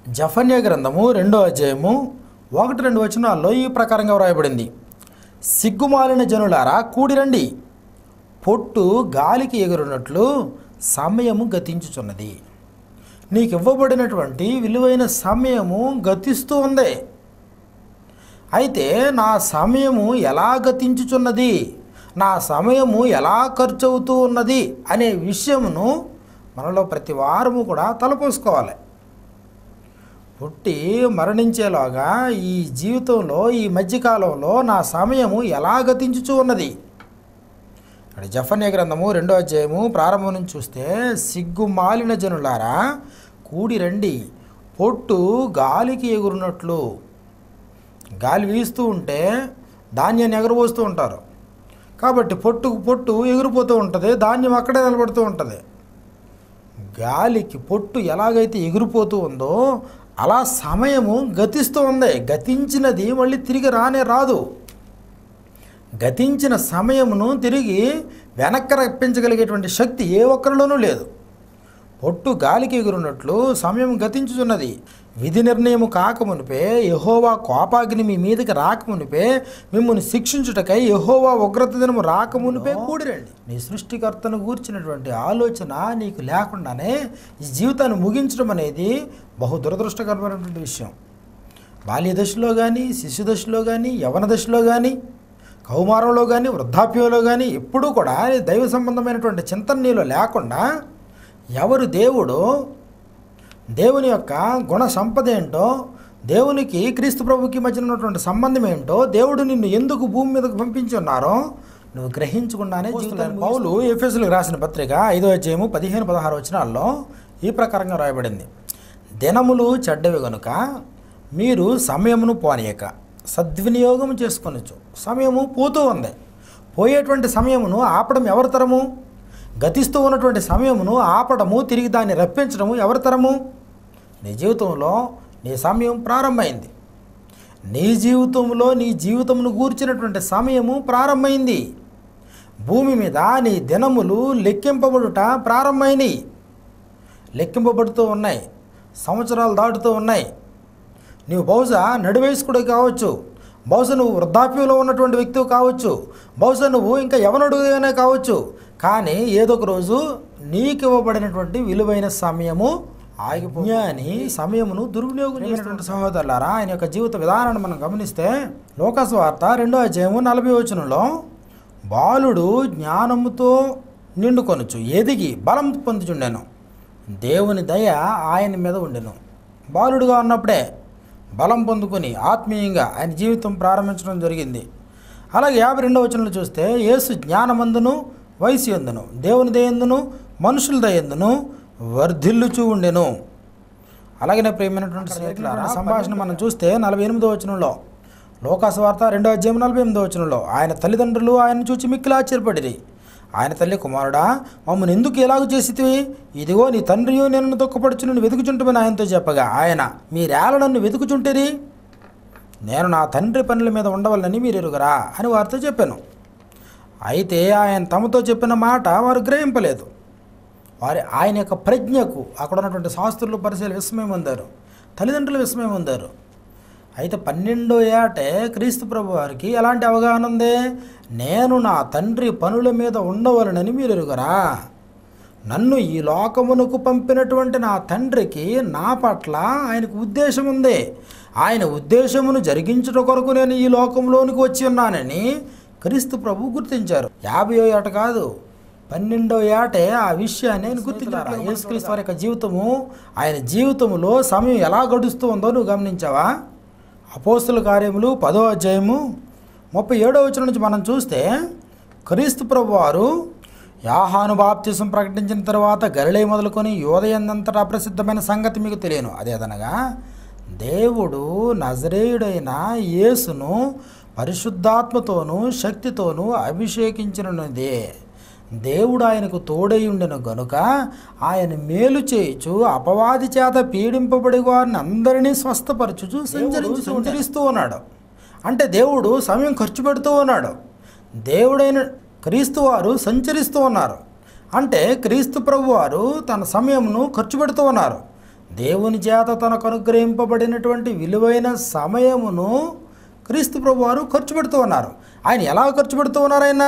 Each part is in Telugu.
జఫన్య గ్రంథము రెండో అధ్యాయము ఒకటి రెండు వచనాల్లో ఈ ప్రకారంగా వ్రాయబడింది సిగ్గుమాలిన జనులారా కూడిరండి పొట్టు గాలికి ఎగురున్నట్లు సమయము గతించుచున్నది నీకు ఇవ్వబడినటువంటి విలువైన సమయము గతిస్తూ ఉంది అయితే నా సమయము ఎలా గతించుచున్నది నా సమయము ఎలా ఖర్చు అవుతూ ఉన్నది అనే విషయమును మనలో ప్రతి వారము కూడా తలపోసుకోవాలి పుట్టి మరణించేలాగా ఈ జీవితంలో ఈ మధ్యకాలంలో నా సమయము ఎలా గతించుచూ ఉన్నది ఇక్కడ జఫన్య గ్రంథము రెండో అధ్యాయము ప్రారంభం నుంచి చూస్తే సిగ్గు మాలిన జనులారా కూడి రండి పొట్టు గాలికి ఎగురున్నట్లు గాలి వీస్తూ ఉంటే ధాన్యాన్ని ఎగరబోస్తూ ఉంటారు కాబట్టి పొట్టుకు పొట్టు ఎగిరిపోతూ ఉంటుంది ధాన్యం అక్కడే నిలబడుతూ ఉంటుంది గాలికి పొట్టు ఎలాగైతే ఎగిరిపోతూ ఉందో అలా సమయము గతిస్తూ ఉంది గతించినది మళ్ళీ తిరిగి రానే రాదు గతించిన సమయమును తిరిగి వెనక్కి రప్పించగలిగేటువంటి శక్తి ఏ ఒక్కరిలోనూ లేదు పొట్టు గాలికి ఎగురున్నట్లు సమయం గతించుచున్నది విధి నిర్ణయము కాకమునిపే యహోవా కోపాగ్ని మీ మీదకి రాకమునిపే మిమ్మల్ని శిక్షించుటకై యహోవా ఉగ్రత దినము రాకమునిపే కూడిరండి నీ సృష్టికర్తను గూర్చినటువంటి ఆలోచన నీకు లేకుండానే ఈ జీవితాన్ని ముగించడం అనేది బహు దురదృష్టకరమైనటువంటి విషయం బాల్య దశలో కానీ శిశు దశలో కానీ యవన దశలో కానీ కౌమారంలో కానీ వృద్ధాప్యంలో కానీ ఎప్పుడూ కూడా దైవ సంబంధమైనటువంటి చింతన నీలో లేకుండా ఎవరు దేవుడు దేవుని యొక్క గుణ సంపద ఏంటో దేవునికి క్రీస్తు ప్రభుకి మధ్య ఉన్నటువంటి సంబంధం ఏంటో దేవుడు నిన్ను ఎందుకు భూమి మీదకు పంపించి ఉన్నారో నువ్వు గ్రహించకుండానే జీవితాన్ని పౌలు ఎఫ్ఎస్లకు రాసిన పత్రిక ఐదో అధ్యాయము పదిహేను పదహారు వచనాల్లో ఈ ప్రకారంగా రాయబడింది దినములు చెడ్డవి గనుక మీరు సమయమును పోనీయక సద్వినియోగం చేసుకొనొచ్చు సమయము పోతూ ఉంది పోయేటువంటి సమయమును ఆపడం ఎవరి తరము గతిస్తూ ఉన్నటువంటి సమయమును ఆపడము తిరిగి దాన్ని రప్పించడము ఎవరి తరము నీ జీవితంలో నీ సమయం ప్రారంభమైంది నీ జీవితంలో నీ జీవితమును గూర్చినటువంటి సమయము ప్రారంభమైంది భూమి మీద నీ దినములు లెక్కింపబడుట ప్రారంభమైనవి లెక్కింపబడుతూ ఉన్నాయి సంవత్సరాలు దాటుతూ ఉన్నాయి నీవు బహుశా నడివేసుకుడు కావచ్చు బహుశా నువ్వు వృద్ధాప్యంలో ఉన్నటువంటి వ్యక్తివి కావచ్చు బహుశా నువ్వు ఇంకా యవనుడుగానే కావచ్చు కానీ ఏదో ఒక రోజు నీకు ఇవ్వబడినటువంటి విలువైన సమయము ఆగిపోయాని సమయమును దుర్వినియోగం చేసినటువంటి సహోదరులారా ఆయన యొక్క జీవిత విధానాన్ని మనం గమనిస్తే లోకస్ వార్త రెండో అధ్యాయము నలభై వచనంలో బాలుడు జ్ఞానముతో నిండుకొనొచ్చు ఎదిగి బలం పొందుచుండెను దేవుని దయ ఆయన మీద ఉండెను బాలుడుగా ఉన్నప్పుడే బలం పొందుకొని ఆత్మీయంగా ఆయన జీవితం ప్రారంభించడం జరిగింది అలాగే యాభై రెండవ వచనంలో చూస్తే యేసు జ్ఞానమందును వయసు ఎందును దేవుని దయందును మనుషుల దయందును వర్ధిల్లుచూ ఉండెను అలాగనే ప్రేమైనటువంటి స్నేహితులారా సంభాషణ మనం చూస్తే నలభై ఎనిమిదో వచనంలో లోకాసు వార్త రెండో అధ్యాయం నలభై ఎనిమిదో వచనంలో ఆయన తల్లిదండ్రులు ఆయన చూచి మిక్కిలి ఆశ్చర్యపడిరి ఆయన తల్లి కుమారుడా మమ్మల్ని ఎందుకు ఎలాగ చేసితివి ఇదిగో నీ తండ్రియు నేను దుఃఖపడుచు నన్ను వెతుకుచుంటమని ఆయనతో చెప్పగా ఆయన మీరేళ నన్ను వెతుకుచుంటిరి నేను నా తండ్రి పనుల మీద ఉండవలనని మీరు ఎరుగరా అని వారితో చెప్పాను అయితే ఆయన తమతో చెప్పిన మాట వారు గ్రహింపలేదు వారి ఆయన యొక్క ప్రజ్ఞకు అక్కడ ఉన్నటువంటి శాస్త్రులు పరిశీలి విస్మయం పొందారు తల్లిదండ్రులు విస్మయం పొందారు అయితే పన్నెండో ఏటే క్రీస్తు ప్రభు వారికి ఎలాంటి అవగాహన ఉంది నేను నా తండ్రి పనుల మీద ఉండవలనని మీరు ఎరుగరా నన్ను ఈ లోకమునకు పంపినటువంటి నా తండ్రికి నా పట్ల ఆయనకు ఉద్దేశం ఉంది ఆయన ఉద్దేశమును జరిగించుట కొరకు నేను ఈ లోకంలోనికి వచ్చి ఉన్నానని క్రీస్తు ప్రభు గుర్తించారు యాభయో ఏట కాదు పన్నెండో ఏటే ఆ విషయాన్ని ఆయన గుర్తించారు యేసుక్రీస్తు వారి యొక్క జీవితము ఆయన జీవితంలో సమయం ఎలా గడుస్తూ ఉందో నువ్వు గమనించావా అపోస్తుల కార్యములు పదో అధ్యాయము ముప్పై ఏడో వచనం నుంచి మనం చూస్తే క్రీస్తు ప్రభు వారు యాహాను బాప్తిసం ప్రకటించిన తర్వాత గలిలే మొదలుకొని యోదయందంతటా ప్రసిద్ధమైన సంగతి మీకు తెలియను అదేదనగా దేవుడు నజరేయుడైన యేసును పరిశుద్ధాత్మతోనూ శక్తితోనూ అభిషేకించినదే దేవుడు ఆయనకు తోడై ఉండెను గనుక ఆయన మేలు చేయుచు అపవాది చేత పీడింపబడి వారిని అందరినీ స్వస్థపరచుచు సంచరించు సంచరిస్తూ ఉన్నాడు అంటే దేవుడు సమయం ఖర్చు పెడుతూ ఉన్నాడు దేవుడైన క్రీస్తు వారు సంచరిస్తూ ఉన్నారు అంటే క్రీస్తు ప్రభు వారు తన సమయమును ఖర్చు పెడుతూ ఉన్నారు దేవుని చేత తనకు అనుగ్రహింపబడినటువంటి విలువైన సమయమును క్రీస్తు ప్రభు వారు ఖర్చు పెడుతూ ఉన్నారు ఆయన ఎలా ఖర్చు పెడుతూ ఉన్నారు ఆయన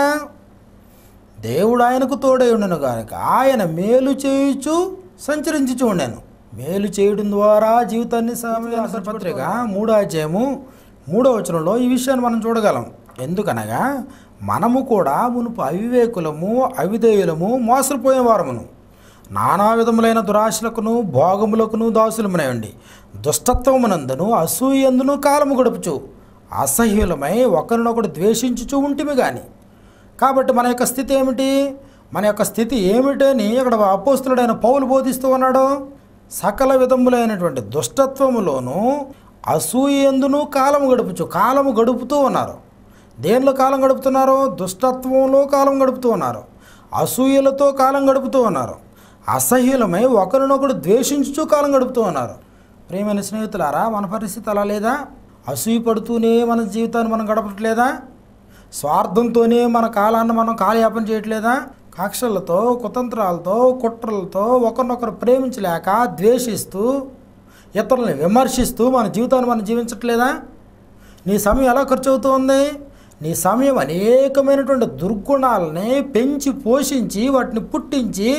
దేవుడు ఆయనకు తోడై ఉండను కనుక ఆయన మేలు చేయుచు సంచరించుచు ఉండాను మేలు చేయడం ద్వారా జీవితాన్ని సమయానుసార పత్రిక మూడో అధ్యాయము మూడో వచనంలో ఈ విషయాన్ని మనం చూడగలం ఎందుకనగా మనము కూడా మునుపు అవివేకులము అవిధేయులము మోసపోయిన వారమును నానా విధములైన దురాశలకును భోగములకును దాసులమునయండి దుష్టత్వమునందును అసూయందును కాలము గడుపుచు అసహ్యులమై ఒకరినొకడు ద్వేషించుచూ ఉంటిమి కానీ కాబట్టి మన యొక్క స్థితి ఏమిటి మన యొక్క స్థితి ఏమిటని ఇక్కడ అపోస్తులుడైన పౌలు బోధిస్తూ ఉన్నాడు సకల విధములైనటువంటి దుష్టత్వములోను అసూయందును కాలము గడుపుచు కాలము గడుపుతూ ఉన్నారు దేనిలో కాలం గడుపుతున్నారు దుష్టత్వంలో కాలం గడుపుతూ ఉన్నారు అసూయలతో కాలం గడుపుతూ ఉన్నారు అసహ్యులమై ఒకరినొకడు ద్వేషించుచూ కాలం గడుపుతూ ఉన్నారు ప్రియమైన స్నేహితులారా మన పరిస్థితి అలా లేదా అసూయ పడుతూనే మన జీవితాన్ని మనం గడపట్లేదా స్వార్థంతోనే మన కాలాన్ని మనం కాలయాపన చేయట్లేదా కక్షలతో కుతంత్రాలతో కుట్రలతో ఒకరినొకరు ప్రేమించలేక ద్వేషిస్తూ ఇతరులని విమర్శిస్తూ మన జీవితాన్ని మనం జీవించట్లేదా నీ సమయం ఎలా ఖర్చు అవుతుంది నీ సమయం అనేకమైనటువంటి దుర్గుణాలని పెంచి పోషించి వాటిని పుట్టించి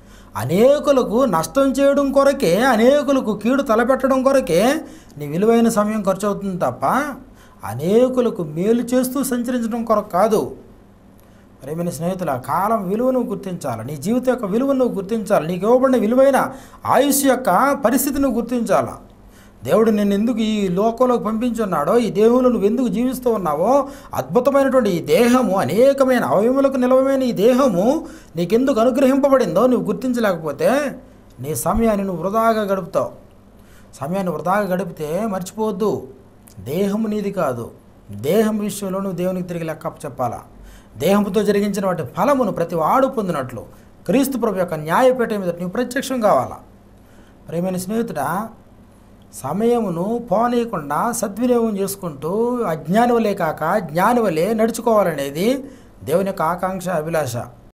అనేకులకు నష్టం చేయడం కొరకే అనేకులకు కీడు తలపెట్టడం కొరకే నీ విలువైన సమయం ఖర్చు అవుతుంది తప్ప అనేకులకు మేలు చేస్తూ సంచరించడం కొరకు కాదు ప్రేమైన స్నేహితుల కాలం విలువను గుర్తించాలి నీ జీవితం యొక్క విలువను నువ్వు గుర్తించాలి నీకు ఇవ్వబడిన విలువైన ఆయుష్ యొక్క పరిస్థితిని గుర్తించాలా దేవుడు నిన్ను ఎందుకు ఈ లోకంలోకి పంపించున్నాడో ఈ దేహంలో నువ్వు ఎందుకు జీవిస్తూ ఉన్నావో అద్భుతమైనటువంటి ఈ దేహము అనేకమైన అవయములకు నిలవమైన ఈ దేహము నీకెందుకు అనుగ్రహింపబడిందో నువ్వు గుర్తించలేకపోతే నీ సమయాన్ని నువ్వు వృధాగా గడుపుతావు సమయాన్ని వృధాగా గడిపితే మర్చిపోవద్దు దేహము నీది కాదు దేహం విషయంలో నువ్వు దేవునికి తిరిగి లెక్క చెప్పాలా దేహంతో జరిగించిన వాటి ఫలమును ప్రతి వాడు పొందినట్లు క్రీస్తు ప్రభు యొక్క న్యాయపేట మీద నువ్వు ప్రత్యక్షం కావాలా ప్రేమైన స్నేహితుడా సమయమును పోనీయకుండా సద్వినియోగం చేసుకుంటూ అజ్ఞాని వలే కాక జ్ఞాని వలె నడుచుకోవాలనేది దేవుని యొక్క ఆకాంక్ష అభిలాష